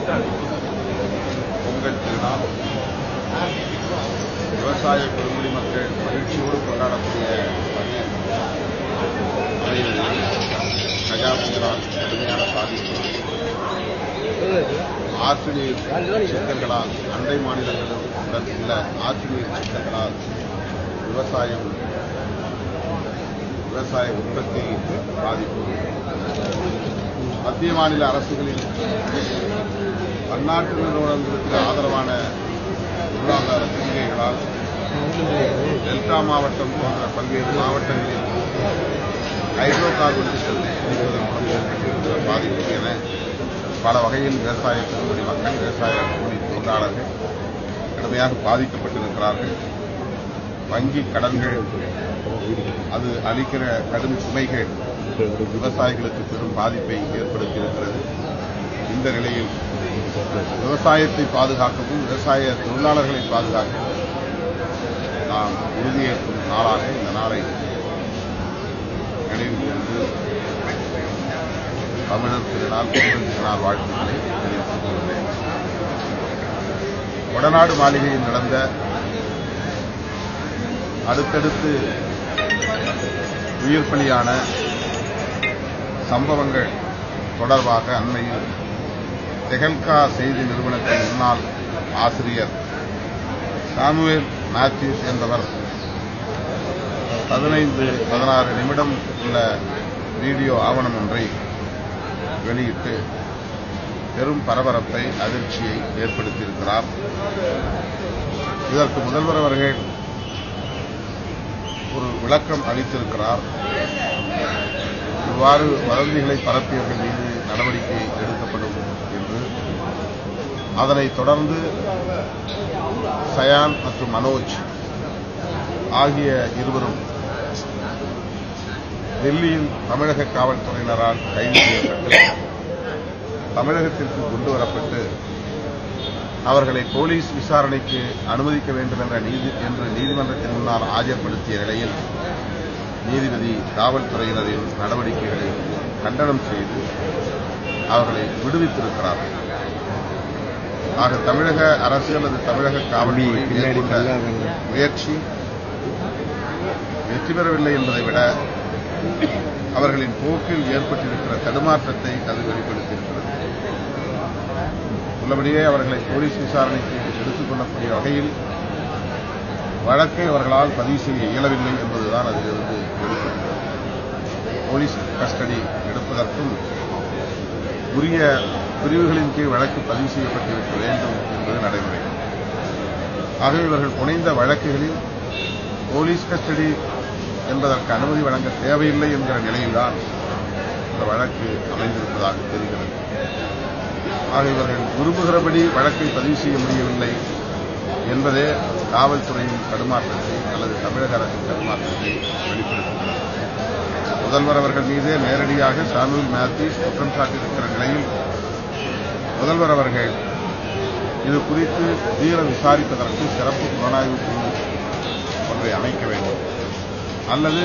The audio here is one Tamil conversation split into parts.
பொங்கல் திருநாள் விவசாய பெருங்குடி மக்கள் மகிழ்ச்சியோடு கொண்டாடக்கூடிய வகையில் அமைகிறது கஜா புயலால் கடுமையான பாதிப்பு ஆற்று நீர் சிக்கல்களால் அண்டை மாநிலங்களும் உடன் உள்ள ஆற்று நீர் சிக்கல்களால் விவசாயம் விவசாய உற்பத்தி பாதிப்பு மத்திய மாநில அரசுகளின் பன்னாட்டு நிறுவனங்களுக்கு ஆதரவான பொருளாதார கொள்கைகளால் டெல்டா மாவட்டம் போன்ற பல்வேறு மாவட்டங்களில் ஹைட்ரோ கார்பன் திட்டத்தை பிடிப்பதன் மூலம் ஏற்பட்டிருக்கிற பாதிப்பு என பல வகையில் விவசாய பெருங்குடி மக்கள் விவசாய கூலி தொழிலாளர்கள் கடுமையாக பாதிக்கப்பட்டிருக்கிறார்கள் வங்கி கடன்கள் அது அளிக்கிற கடும் சுமைகள் விவசாயிகளுக்கு பெரும் பாதிப்பை ஏற்படுத்தியிருக்கிறது இந்த நிலையில் விவசாயத்தை பாதுகாக்கவும் விவசாய தொழிலாளர்களை பாதுகாக்கவும் நாம் உறுதியேற்கும் நாளாக இந்த நாளை நினைவு கூர்ந்து தமிழர் திருநாள் பொங்கல் திருநாள் வாழ்த்துக்களை தெரிவித்துக் கொள்கிறேன் வடநாடு மாளிகையில் நடந்த அடுத்தடுத்து உயிர் பலியான சம்பவங்கள் தொடர்பாக அண்மையில் தெகல்கா செய்தி நிறுவனத்தின் முன்னாள் ஆசிரியர் சாமுவேல் மேத்யூஸ் என்பவர் பதினைந்து பதினாறு நிமிடம் உள்ள வீடியோ ஆவணம் ஒன்றை வெளியிட்டு பெரும் பரபரப்பை அதிர்ச்சியை ஏற்படுத்தியிருக்கிறார் இதற்கு முதல்வர் அவர்கள் ஒரு விளக்கம் அளித்திருக்கிறார் இவ்வாறு வதந்திகளை பரப்பியவர்கள் மீது நடவடிக்கை எடுக்கப்படும் என்று அதனைத் தொடர்ந்து சயான் மற்றும் மனோஜ் ஆகிய இருவரும் டெல்லியில் தமிழக காவல்துறையினரால் கைது செய்யப்பட்டு தமிழகத்திற்கு கொண்டு வரப்பட்டு அவர்களை போலீஸ் விசாரணைக்கு அனுமதிக்க வேண்டும் என்ற நீதி என்று நீதிமன்றத்தின் முன்னால் ஆஜர்படுத்திய நிலையில் நீதிபதி காவல்துறையினரின் நடவடிக்கைகளை கண்டனம் செய்து அவர்களை விடுவித்திருக்கிறார்கள் ஆக தமிழக அரசு அல்லது தமிழக காவல்துறை மேற்கொண்ட முயற்சி வெற்றி பெறவில்லை என்பதை விட அவர்களின் போக்கில் ஏற்பட்டிருக்கிற தடுமாற்றத்தை அது வெளிப்படுத்தியிருக்கிறது உள்ளபடியே அவர்களை போலீஸ் விசாரணைக்கு எடுத்துக் கொள்ளக்கூடிய வகையில் வழக்கை அவர்களால் பதிவு செய்ய இயலவில்லை என்பதுதான் அதிலிருந்து வெளிப்படுகிறது போலீஸ் கஸ்டடி எடுப்பதற்கும் உரிய பிரிவுகளின் கீழ் வழக்கு பதிவு செய்யப்பட்டிருக்க வேண்டும் என்பது நடைமுறை ஆகவே இவர்கள் புனைந்த வழக்குகளில் போலீஸ் கஸ்டடி என்பதற்கு அனுமதி வழங்க தேவையில்லை என்கிற நிலையில்தான் இந்த வழக்கு அமைந்திருப்பதாக தெரிகிறது ஆக இவர்கள் விரும்புகிறபடி வழக்கை பதிவு செய்ய முடியவில்லை என்பதே காவல்துறையின் தடுமாற்றத்தை அல்லது தமிழக அரசின் தடுமாற்றத்தை வெளிப்படுத்துகிறது முதல்வர் அவர்கள் மீதே நேரடியாக சாமுவேல் மேத்யூஸ் குற்றம் சாட்டியிருக்கிற நிலையில் முதல்வர் அவர்கள் இது குறித்து தீர விசாரிப்பதற்கு சிறப்பு புலனாய்வு குழு ஒன்றை அமைக்க வேண்டும் அல்லது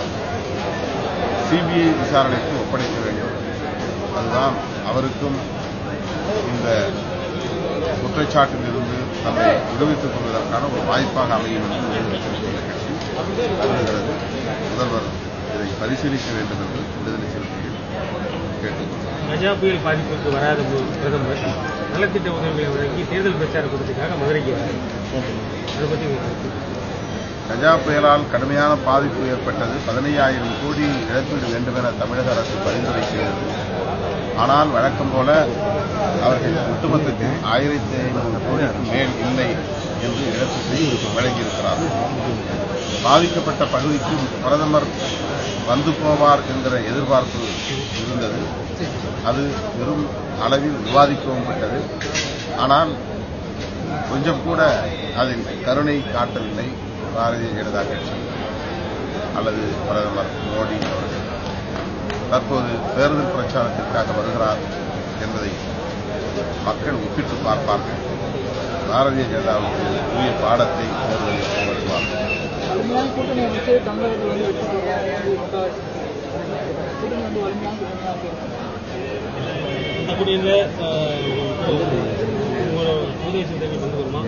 சிபிஐ விசாரணைக்கு ஒப்படைக்க வேண்டும் அதுதான் அவருக்கும் இந்த குற்றச்சாட்டிலிருந்து தம்மை விடுவித்துக் கொள்வதற்கான ஒரு வாய்ப்பாக அமையும் என்று விடுதலை சிறுத்தைகள் கட்சி கருதுகிறது முதல்வர் இதை பரிசீலிக்க வேண்டும் என்று விடுதலை சிறுத்தைகள் கேட்டுக்கொள்கிறார் கஜா புயல் பாதிப்புக்கு வராத போது பிரதமர் நலத்திட்ட உதவிகளை வழங்கி தேர்தல் பிரச்சார கூட்டத்துக்காக மதுரைக்கு வரார் அதை பற்றி உங்க கருத்து? கஜா புயலால் கடுமையான பாதிப்பு ஏற்பட்டது பதினையாயிரம் கோடி இழப்பீடு வேண்டும் என தமிழக அரசு பரிந்துரை செய்தது ஆனால் வழக்கம் போல அவர்கள் ஒட்டுமொத்தத்தில் ஆயிரத்தி ஐநூறு கோடிக்கு மேல் இல்லை என்று இழப்பீட்டை வழங்கியிருக்கிறார்கள் பாதிக்கப்பட்ட பகுதிக்கு பிரதமர் வந்து போவார் என்கிற எதிர்பார்ப்பு இருந்தது அது பெரும் அளவில் விவாதிக்கவும் பட்டது ஆனால் கொஞ்சம் கூட அதில் கருணை காட்டவில்லை பாரதிய ஜனதா கட்சி அல்லது பிரதமர் மோடி அவர்கள் தற்போது தேர்தல் பிரச்சாரத்திற்காக வருகிறார் என்பதை மக்கள் ஒப்பிட்டு பார்ப்பார்கள் பாரதிய ஜனதாவுக்கு உரிய பாடத்தை தேர்தலில் வருவார்கள் வலிமையான கூட்டணி அமைச்சு தமிழகத்தில் வந்து வெற்றி பெறுவாங்க கூட்டணி வந்து வலிமையான கூட்டணியாக இருக்கு அப்படி இந்த அஹ், உங்களோட புதிய சிந்தனைகள் கொண்டு வருமா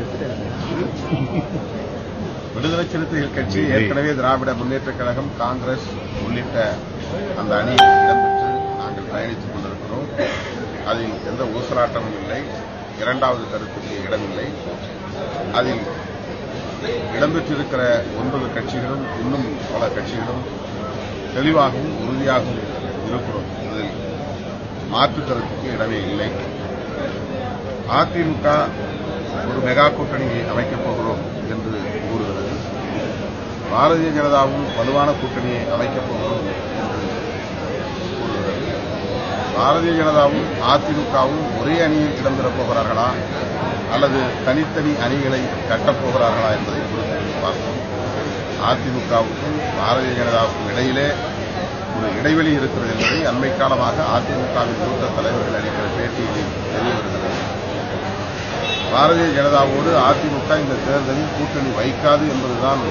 விடுதலை சிறுத்தைகள் கட்சி ஏற்கனவே திராவிட முன்னேற்றக் கழகம் காங்கிரஸ் உள்ளிட்ட அந்த அணியில் இடம்பெற்று நாங்கள் பயணித்துக் கொண்டிருக்கிறோம் அதில் எந்த ஊசலாட்டமும் இல்லை இரண்டாவது கருத்துக்கு இடமில்லை அதில் இடம்பெற்றிருக்கிற ஒன்பது கட்சிகளும் இன்னும் பல கட்சிகளும் தெளிவாகவும் உறுதியாகவும் இருக்கிறோம் அதில் மாற்று கருத்துக்கு இடமே இல்லை அதிமுக ஒரு மெகா கூட்டணியை அமைக்கப் போகிறோம் என்று கூறுகிறது பாரதிய ஜனதாவும் வலுவான கூட்டணியை அமைக்கப் போகிறோம் என்று கூறுகிறது பாரதிய ஜனதாவும் அதிமுகவும் ஒரே அணியில் இடம்பெறப் போகிறார்களா அல்லது தனித்தனி அணிகளை கட்டப் போகிறார்களா என்பதை பொறுத்து பார்ப்போம் அதிமுகவுக்கும் பாரதிய ஜனதாவுக்கும் இடையிலே ஒரு இடைவெளி இருக்கிறது என்பதை அண்மை காலமாக அதிமுகவின் மூத்த தலைவர்கள் அளிக்கிற பேட்டியில் தெரிய வருகிறது பாரதிய ஜனதாவோடு அதிமுக இந்த தேர்தலில் கூட்டணி வைக்காது என்பதுதான்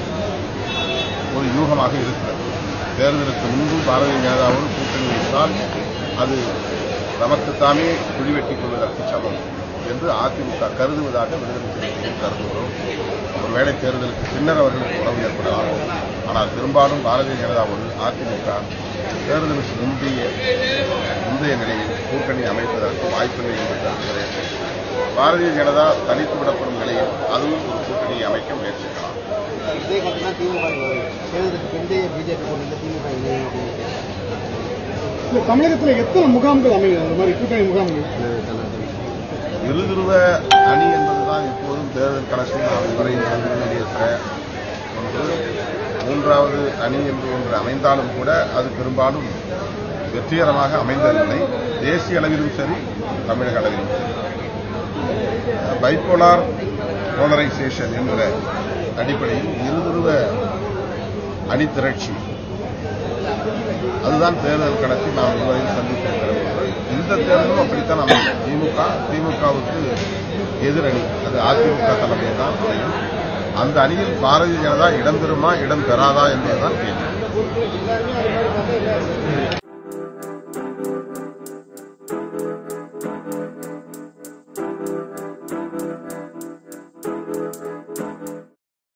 ஒரு யூகமாக இருக்கிறது தேர்தலுக்கு முன்பு பாரதிய ஜனதாவோடு கூட்டணி வைத்தால் அது நமக்குத்தாமே குழிவெட்டிக் கொள்வதற்கு சமம் என்று அதிமுக கருதுவதாக விடுதலை சிறுத்தைகள் கருதுகிறோம் ஒருவேளை தேர்தலுக்கு பின்னர் அவர்களுக்கு உறவு ஏற்படலாம் ஆனால் பெரும்பாலும் பாரதிய ஜனதாவோடு அதிமுக தேர்தலுக்கு முந்தைய முந்தைய நிலையில் கூட்டணி அமைப்பதற்கு வாய்ப்பில்லை என்று கருதுகிறேன் பாரதிய ஜனதா தனித்து விடப்படும் நிலையில் அதுவும் ஒரு கூட்டணியை அமைக்க முயற்சிக்கலாம் இதே கட்சி தான் திமுக தேர்தலுக்கு பிந்தைய பிஜேபி கூட்டணியில் திமுக இணையும் அப்படின்னு இல்ல தமிழகத்துல எத்தனை முகாம்கள் அமையும் அந்த மாதிரி கூட்டணி முகாம்கள் இருதுருவ அணி என்பதுதான் எப்போதும் தேர்தல் களத்தில் நாம் இதுவரை நடந்து வெளியேற்ற ஒன்று மூன்றாவது அணி என்று ஒன்று அமைந்தாலும் கூட அது பெரும்பாலும் வெற்றிகரமாக அமைந்ததில்லை தேசிய அளவிலும் சரி தமிழக அளவிலும் சரி பைபோலார் போலரைசேஷன் என்கிற அடிப்படையில் இருதுருவ அணிதிரட்சி அதுதான் தேர்தல் களத்தில் நாம் இதுவரையில் சந்தித்திருக்கிறோம் இந்த தேர்தலும் அப்படித்தான் அமையும் திமுக திமுகவுக்கு எதிரணி அது அதிமுக தலைமையில் தான் அமையும் அந்த அணியில் பாரதிய ஜனதா இடம் பெறுமா இடம் பெறாதா என்பதுதான் கேள்வி